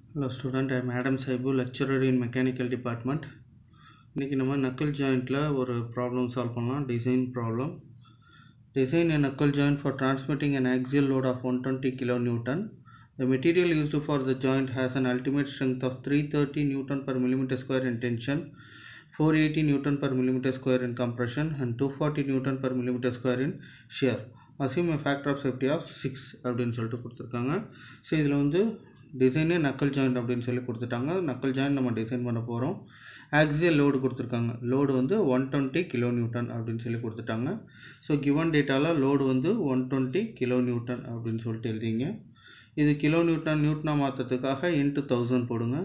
Hello student, I am Adam Saibu, lecturer in mechanical department. இன்றைக்கி நம்ம knuckle ஜாயிண்ட்டில் ஒரு ப்ராப்ளம் சால்வ் பண்ணலாம் design problem design a knuckle joint for transmitting an axial load of 120 kilonewton. The material used for the joint has an ultimate strength of 330 newton per millimeter square in tension, 480 newton per millimeter square in compression and 240 newton per millimeter square in shear. Assume a factor of safety of 6 அப்படின்னு சொல்லிட்டு கொடுத்துருக்காங்க so இதில் வந்து டிசைனே நக்கல் joint அப்படின்னு சொல்லி கொடுத்துட்டாங்க நக்கல் ஜாயிண்ட் நம்ம டிசைன் பண்ண போகிறோம் ஆக்சியல் லோடு கொடுத்துருக்காங்க லோடு வந்து ஒன் டுவெண்ட்டி கிலோ நியூட்டன் அப்படின்னு சொல்லி கொடுத்துட்டாங்க ஸோ கிவன் டேட்டாவில் லோடு வந்து ஒன் டுவெண்ட்டி கிலோ நியூட்டன் அப்படின்னு சொல்லிட்டு எழுதிங்க இது கிலோ நியூட்டன் நியூட்டனாக மாற்றுறதுக்காக இன்ட்டு தௌசண்ட் போடுங்க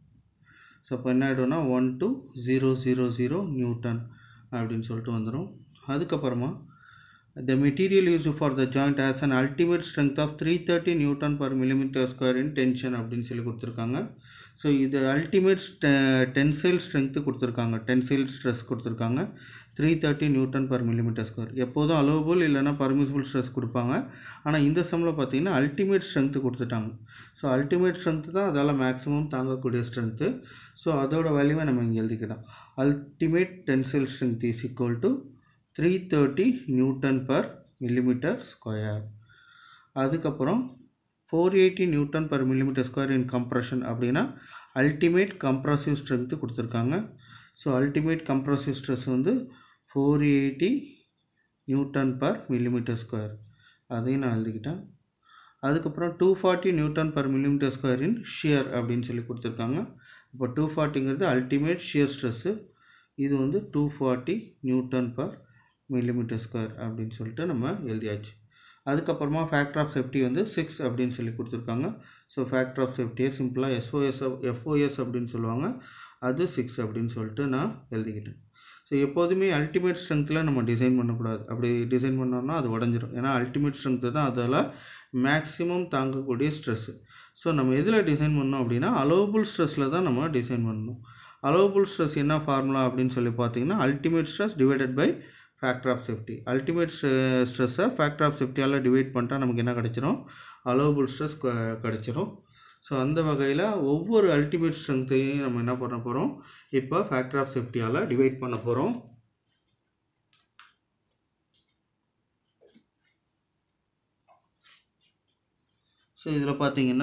ஸோ அப்போ என்ன ஆகிடும்னா one two zero zero zero newton அப்படின்னு சொல்லிட்டு வந்துடும் அதுக்கப்புறமா the material used for the joint has an ultimate strength of 330 newton per millimeter square in tension அப்படின்னு சொல்லி கொடுத்துருக்காங்க ஸோ இது அல்டிமேட் டென்சைல் ஸ்ட்ரென்த்து கொடுத்துருக்காங்க டென்சைல் ஸ்ட்ரெஸ் கொடுத்துருக்காங்க three thirty newton per millimetre square எப்போதும் அலோவபுள் இல்லைனா பர்மிசிபிள் ஸ்ட்ரெஸ் கொடுப்பாங்க ஆனால் இந்த சம்மில் பார்த்தீங்கன்னா அல்டிமேட் ஸ்ட்ரென்த்து கொடுத்துட்டாங்க ஸோ அல்டிமேட் ஸ்ட்ரென்த்து தான் அதால் மேக்ஸிமம் தாங்கக்கூடிய ஸ்ட்ரென்த்து ஸோ அதோட வேல்யூவை நம்ம இங்கே எழுதிக்கலாம் ultimate tensile strength is equal to three thirty newton per millimetre square அதுக்கப்புறம் four eighty newton per millimetre square in compression அப்படின்னா அல்டிமேட் கம்ப்ரசிவ் ஸ்ட்ரென்த்து கொடுத்துருக்காங்க ஸோ அல்டிமேட் கம்ப்ரசிவ் ஸ்ட்ரெஸ் வந்து four eighty newton per millimetre square அதையும் நான் எழுதிக்கிட்டேன் அதுக்கப்புறம் two forty newton per millimetre square in shear அப்படின்னு சொல்லி கொடுத்துருக்காங்க இப்போ டூ ஃபார்ட்டிங்கிறது அல்டிமேட் ஷியர் ஸ்ட்ரெஸ்ஸு இது வந்து two forty newton per millimetre square அப்படின்னு சொல்லிட்டு நம்ம எழுதியாச்சு அதுக்கப்புறமா ஃபேக்டர் ஆஃப் சேஃப்டி வந்து சிக்ஸ் அப்படின்னு சொல்லி கொடுத்துருக்காங்க ஸோ ஃபேக்டர் ஆஃப் சேஃப்டியை சிம்பிளாக எஸ்ஓஎஸ் எஃப்ஓஎஸ் அப்படின்னு சொல்லுவாங்க அது சிக்ஸ் அப்படின்னு சொல்லிட்டு நான் எழுதிக்கிட்டேன் ஸோ எப்போதுமே அல்டிமேட் ஸ்ட்ரென்த்தில் நம்ம டிசைன் பண்ணக்கூடாது அப்படி டிசைன் பண்ணோம்னா அது உடஞ்சிரும் ஏன்னா அல்டிமேட் ஸ்ட்ரென்த்து தான் அதில் மேக்ஸிமம் தாங்கக்கூடிய ஸ்ட்ரெஸ்ஸு ஸோ நம்ம எதில் டிசைன் பண்ணோம் அப்படின்னா அலோவபுள் ஸ்ட்ரெஸ்ஸில் தான் நம்ம டிசைன் பண்ணணும் அலோவபுள் ஸ்ட்ரெஸ் என்ன ஃபார்முலா அப்படின்னு சொல்லி பார்த்தீங்கன்னா ultimate stress divided by factor of safety ultimate ஸ்ட்ரெஸ்ஸை ஃபேக்டர் ஆஃப் சேஃப்டியால் டிவைட் பண்ணிட்டா நமக்கு என்ன கிடச்சிரும் அலோவபுள் ஸ்ட்ரெஸ் கிடச்சிரும் ஸோ அந்த வகையில் ஒவ்வொரு அல்டிமேட் ஸ்ட்ரென்த்தையும் நம்ம என்ன பண்ண போகிறோம் இப்போ ஃபேக்டர் ஆஃப் சேஃப்டியால் டிவைட் பண்ண போகிறோம் ஸோ இதில் பார்த்தீங்கன்னா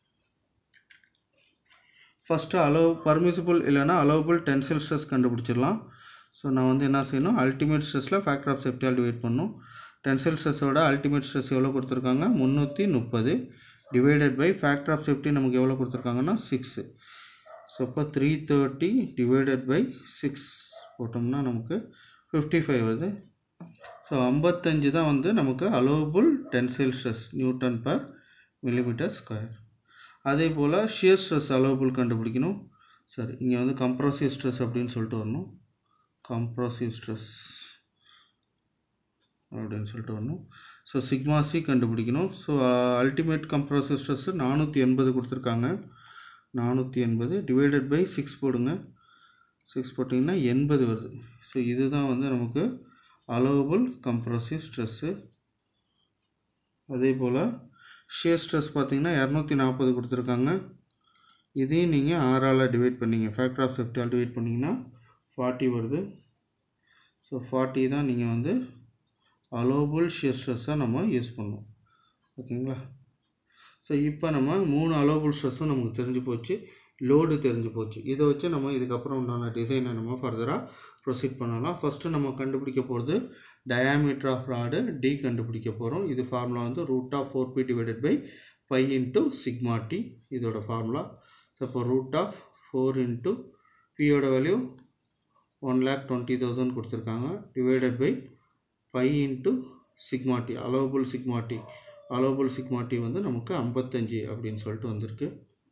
ஃபஸ்ட்டு அலோவ் பர்மிசிபிள் இல்லைனா அலோவபிள் டென்சில் ஸ்ட்ரெஸ் கண்டுபிடிச்சிடலாம் ஸோ நான் வந்து என்ன செய்யணும் அல்டிமேட் ஸ்ட்ரெஸ்ஸில் ஃபேக்டர் ஆஃப் சேஃப்டியால் டிவைட் பண்ணணும் டென்சில் ஸ்ட்ரெஸ்ஸோட அல்டிமேட் ஸ்ட்ரெஸ் எவ்வளோ கொடுத்துருக்காங்க முந்நூற்றி முப்பது divided by factor of safety நமக்கு எவ்வளோ கொடுத்துருக்காங்கன்னா சிக்ஸு ஸோ இப்போ three thirty divided by six போட்டோம்னா நமக்கு ஃபிஃப்டி ஃபைவ் வருது ஸோ ஐம்பத்தஞ்சு தான் வந்து நமக்கு allowable tensile stress newton per millimetre square அதே போல் ஷியர் ஸ்ட்ரெஸ் அலோவபுள் கண்டுபிடிக்கணும் சரி இங்கே வந்து கம்ப்ரசிவ் ஸ்ட்ரெஸ் அப்படின்னு சொல்லிட்டு வரணும் கம்ப்ரசிவ் ஸ்ட்ரெஸ் அப்படின்னு சொல்லிட்டு வரணும் ஸோ சிக்மா சி கண்டுபிடிக்கணும் ஸோ அல்டிமேட் கம்ப்ரசிவ் ஸ்ட்ரெஸ்ஸு நானூற்றி எண்பது கொடுத்துருக்காங்க நானூற்றி எண்பது டிவைடட் பை சிக்ஸ் போடுங்க சிக்ஸ் போட்டிங்கன்னா எண்பது வருது ஸோ இதுதான் வந்து நமக்கு அலோவபுள் கம்ப்ரசிவ் ஸ்ட்ரெஸ்ஸு அதே போல் ஷியர் ஸ்ட்ரெஸ் பார்த்தீங்கன்னா இரநூத்தி நாற்பது கொடுத்துருக்காங்க இதையும் நீங்கள் ஆறால் டிவைட் பண்ணிங்க ஃபேக்டர் ஆஃப் சேஃப்டியால் டிவைட் பண்ணிங்கன்னா ஃபார்ட்டி வருது ஸோ ஃபார்ட்டி தான் நீங்கள் வந்து அலோவபுள் ஷியர் ஸ்ட்ரெஸ்ஸாக நம்ம யூஸ் பண்ணோம் ஓகேங்களா ஸோ இப்போ நம்ம மூணு அலோவபுள் ஸ்ட்ரெஸ்ஸும் நமக்கு தெரிஞ்சு போச்சு லோடு தெரிஞ்சு போச்சு இதை வச்சு நம்ம இதுக்கப்புறம் உண்டான டிசைனை நம்ம ஃபர்தராக ப்ரொசீட் பண்ணலாம் ஃபஸ்ட்டு நம்ம கண்டுபிடிக்க போகிறது டயாமீட்டர் ஆஃப் ராடு டி கண்டுபிடிக்க போகிறோம் இது ஃபார்முலா வந்து root of four P divided by pi into sigma T இதோட ஃபார்முலா ஸோ இப்போ ரூட் ஆஃப் ஃபோர் இன்ட்டு பியோட value one lakh twenty thousand கொடுத்துருக்காங்க divided by pi into sigma T allowable sigma T allowable sigma T வந்து நமக்கு ஐம்பத்தஞ்சு அப்படின்னு சொல்லிட்டு வந்திருக்கு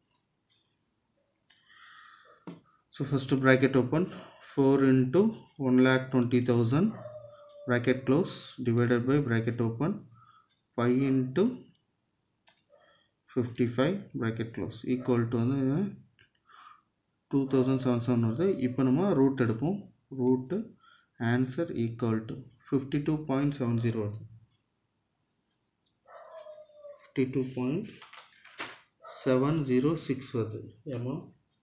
so first bracket open four into one lakh twenty thousand bracket close divided by bracket open 5 into 55 bracket close equal to வந்து two thousand seven seven வருது இப்போ நம்ம ரூட் எடுப்போம் root answer equal to fifty two point seven zero வருது fifty two point seven zero six வருது ஏமா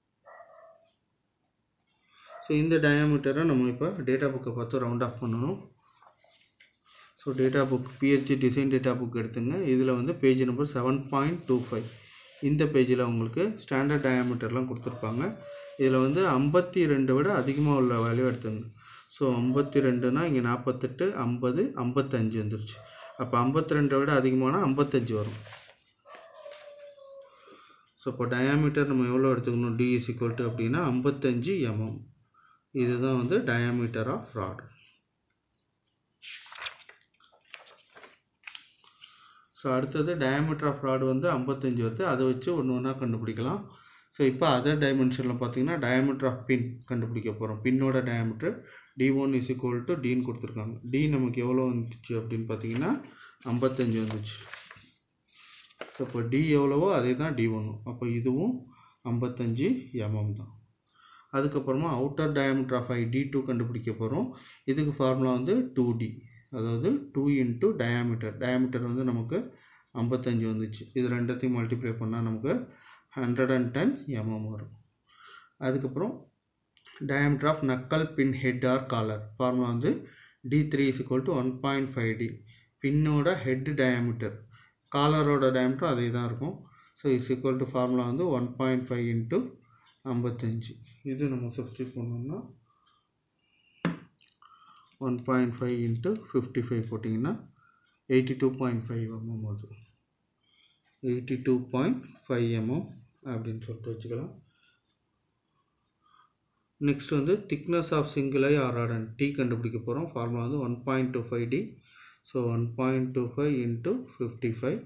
so இந்த டயாமீட்டரை நம்ம இப்போ டேட்டா புக்கை பார்த்து ரவுண்ட் ஆஃப் பண்ணணும் so data book PHC design data book எடுத்துங்க இதில் வந்து page number seven point two five இந்த பேஜில் உங்களுக்கு ஸ்டாண்டர்ட் டயாமீட்டர்லாம் கொடுத்துருப்பாங்க இதில் வந்து ஐம்பத்தி ரெண்டை விட அதிகமாக உள்ள வேல்யூ எடுத்துங்க ஸோ ஐம்பத்தி ரெண்டுனா இங்கே நாற்பத்தெட்டு ஐம்பது ஐம்பத்தஞ்சு வந்துருச்சு அப்போ ஐம்பத்தி ரெண்டை விட அதிகமானால் ஐம்பத்தஞ்சு வரும் ஸோ இப்போ டயாமீட்டர் நம்ம எவ்வளோ எடுத்துக்கணும் டி இஸ் ஈக்குவல் டு அப்படின்னா ஐம்பத்தஞ்சு எம்எம் இதுதான் வந்து டயாமீட்டர் ஆஃப் ராட் ஸோ அடுத்தது டயாமீட்டர் ஆஃப் ராடு வந்து ஐம்பத்தஞ்சு வருது அதை வச்சு ஒன்று ஒன்றா கண்டுபிடிக்கலாம் ஸோ இப்போ அதர் டைமென்ஷனில் பார்த்தீங்கன்னா டயாமீட்டர் ஆஃப் பின் கண்டுபிடிக்க போகிறோம் பின்னோட diameter D one is equal to டின்னு கொடுத்துருக்காங்க டி நமக்கு எவ்வளோ வந்துச்சு அப்படின்னு பார்த்தீங்கன்னா ஐம்பத்தஞ்சு வந்துச்சு ஸோ இப்போ டி எவ்வளவோ அதே தான் டி ஒன்றும் அப்போ இதுவும் ஐம்பத்தஞ்சு எம்எம் தான் அதுக்கப்புறமா outer diameter of eye D two கண்டுபிடிக்க போகிறோம் இதுக்கு ஃபார்முலா வந்து டூ டி அதாவது டூ இன்ட்டு டயாமீட்டர் டயாமீட்டர் வந்து நமக்கு ஐம்பத்தஞ்சு வந்துச்சு இது ரெண்டத்தையும் மல்டிப்ளை பண்ணால் நமக்கு ஹண்ட்ரட் அண்ட் டென் எம்எம் வரும் அதுக்கப்புறம் diameter of knuckle pin head or collar formula வந்து D three is equal to one point five D பின்னோட ஹெட் டயாமீட்டர் காலரோட டயாமீட்டர் அதே தான் இருக்கும் so is equal to formula வந்து ஒன் பாயிண்ட் ஃபைவ் இன்ட்டு ஐம்பத்தஞ்சு இது நம்ம சப்ஸ்டியூட் பண்ணோம்னா one point five into fifty five போட்டிங்கன்னா eighty two point five mm வருது eighty two point five mm அப்படின்னு சொல்லிட்டு வச்சுக்கலாம் நெக்ஸ்ட் வந்து thickness of single eye R Ardern T கண்டுபிடிக்க போகிறோம் ஃபார்முலா வந்து one point two five T so one point two five into fifty five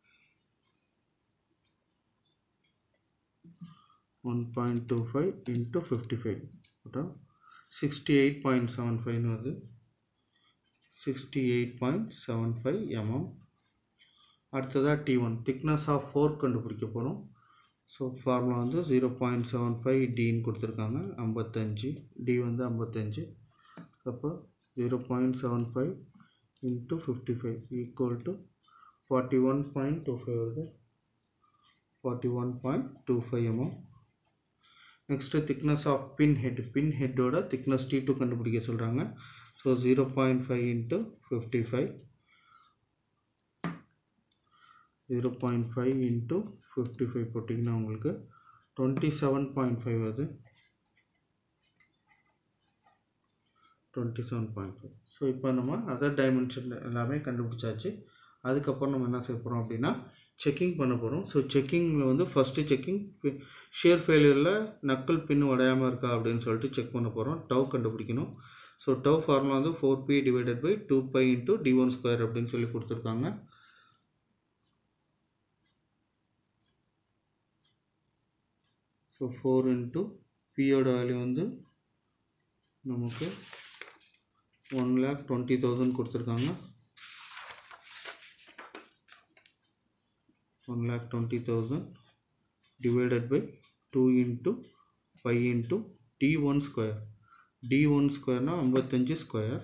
one point two five into fifty five போட்டால் sixty eight point seven ஃபைவ்னு வருது sixty eight point seven five mm அடுத்ததாக T one thickness of fork கண்டுபிடிக்க போகிறோம் so formula வந்து zero point seven five டின்னு கொடுத்துருக்காங்க ஐம்பத்தஞ்சு டி வந்து ஐம்பத்தஞ்சு அப்போ zero point seven five into fifty five equal to forty one point two five வருது forty one point two five mm next thickness of pin head pin ஹெட்டோட thickness T two கண்டுபிடிக்க சொல்கிறாங்க so zero point five into fifty five zero point five into fifty five போட்டிங்கன்னா உங்களுக்கு twenty seven point five வருது twenty seven point five so இப்போ நம்ம other dimension எல்லாமே கண்டுபிடிச்சாச்சு அதுக்கப்புறம் நம்ம என்ன செய்ய போகிறோம் அப்படின்னா செக்கிங் பண்ண போகிறோம் ஸோ செக்கிங்கில் வந்து ஃபஸ்ட்டு செக்கிங் ஷேர் ஃபெயிலியரில் நக்கல் பின் உடையாமல் இருக்கா அப்படின்னு சொல்லிட்டு செக் பண்ண போகிறோம் டவ் கண்டுபிடிக்கணும் ஸோ டவ் ஃபார்முலா வந்து four P divided by two pi into D one square அப்படின்னு சொல்லி கொடுத்துருக்காங்க ஸோ ஃபோர் இன்ட்டு பியோட வேல்யூ வந்து நமக்கு ஒன் லேக் டுவெண்ட்டி தௌசண்ட் கொடுத்துருக்காங்க one lakh twenty thousand divided by two into five into D one square D one ஸ்கொயர்னால் ஐம்பத்தஞ்சு square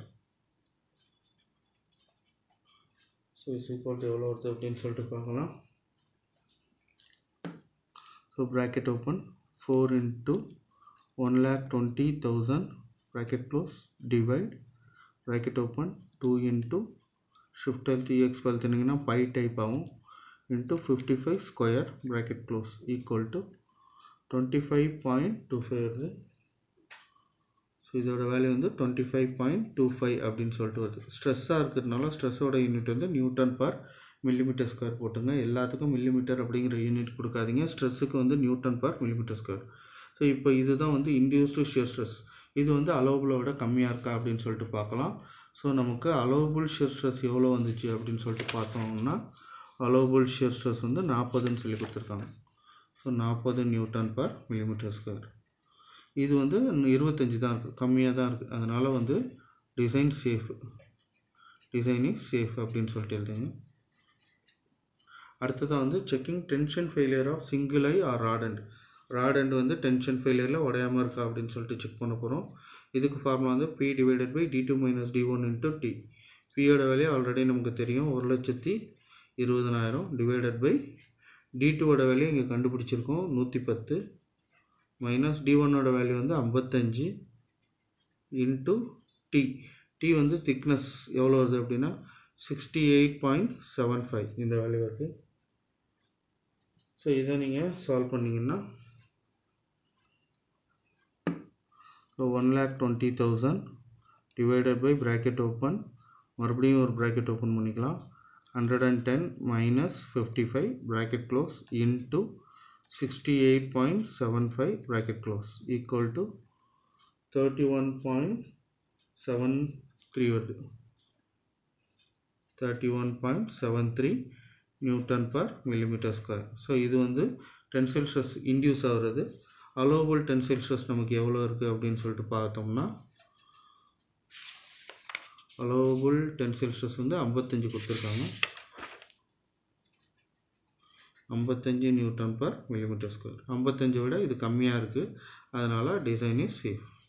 so is equal எவ்வளோ வருது அப்படின்னு சொல்லிட்டு பார்க்கலாம் so bracket open four into one lakh twenty thousand bracket close divide bracket open two into shift அழுத்தி X பழுத்தினீங்கன்னா pi type ஆகும் into 55 square bracket close equal to 25.25 வருது ஸோ இதோட வேல்யூ வந்து twenty five point two five அப்படின்னு சொல்லிட்டு வருது ஸ்ட்ரெஸ்ஸாக இருக்கிறதுனால ஸ்ட்ரெஸ்ஸோட யூனிட் வந்து நியூட்டன் பர் மில்லிமீட்டர் ஸ்கொயர் போட்டுங்க எல்லாத்துக்கும் மில்லிமீட்டர் அப்படிங்கிற யூனிட் கொடுக்காதீங்க ஸ்ட்ரெஸ்ஸுக்கு வந்து newton per millimetre square so இப்போ இதுதான் வந்து இன்டியூஸ்டு ஷியர் ஸ்ட்ரெஸ் இது வந்து அலோவபிளை விட கம்மியாக இருக்கா அப்படின்னு சொல்லிட்டு பார்க்கலாம் ஸோ நமக்கு அலோவபிள் ஷியர் ஸ்ட்ரெஸ் எவ்வளோ வந்துச்சு அப்படின்னு சொல்லிட்டு பார்த்தோம்னா அலோவபிள் ஷியர் ஸ்ட்ரெஸ் வந்து நாற்பதுன்னு சொல்லி கொடுத்துருக்காங்க ஸோ நாற்பது நியூட்டன் பர் மில்லிமீட்டர் ஸ்கொயர் இது வந்து இருபத்தஞ்சி தான் இருக்குது கம்மியாக தான் இருக்குது அதனால் வந்து design safe design is safe அப்படின்னு சொல்லிட்டு எழுதுங்க அடுத்ததாக வந்து checking tension failure of single eye or rod end rod end வந்து டென்ஷன் ஃபெயிலியரில் உடையாமல் இருக்கா அப்படின்னு சொல்லிட்டு செக் பண்ண போகிறோம் இதுக்கு ஃபார்முலா வந்து P divided by D two minus D one into T பியோட வேல்யூ ஆல்ரெடி நமக்கு தெரியும் ஒரு லட்சத்தி இருபதனாயிரம் டிவைடட் பை டி டூவோட வேல்யூ இங்கே கண்டுபிடிச்சிருக்கோம் நூற்றி பத்து மைனஸ் டி ஒன்னோட வேல்யூ வந்து ஐம்பத்தஞ்சு இன்ட்டு டி டி வந்து திக்னஸ் எவ்வளோ வருது அப்படின்னா sixty eight point seven five இந்த வேல்யூ வருது ஸோ இதை நீங்கள் சால்வ் பண்ணிங்கன்னா so one lakh twenty thousand divided by bracket open மறுபடியும் ஒரு ப்ராக்கெட் ஓப்பன் பண்ணிக்கலாம் hundred and ten minus fifty five bracket close into sixty eight point seven five bracket close equal to thirty one point seven three வருது thirty one point seven three newton per millimetre square so இது வந்து tensile stress induced ஆகுறது allowable tensile stress நமக்கு எவ்வளோ இருக்குது அப்படின்னு சொல்லிட்டு பார்த்தோம்னா அலோவபிள் டென்சைல் ஸ்ட்ரெஸ் வந்து ஐம்பத்தஞ்சு கொடுத்துருக்காங்க ஐம்பத்தஞ்சு நியூட்டன் பர் மில்லிமீட்டர் ஸ்கொயர் ஐம்பத்தஞ்சை விட இது கம்மியாக இருக்குது அதனால் டிசைன் இஸ் சேஃப்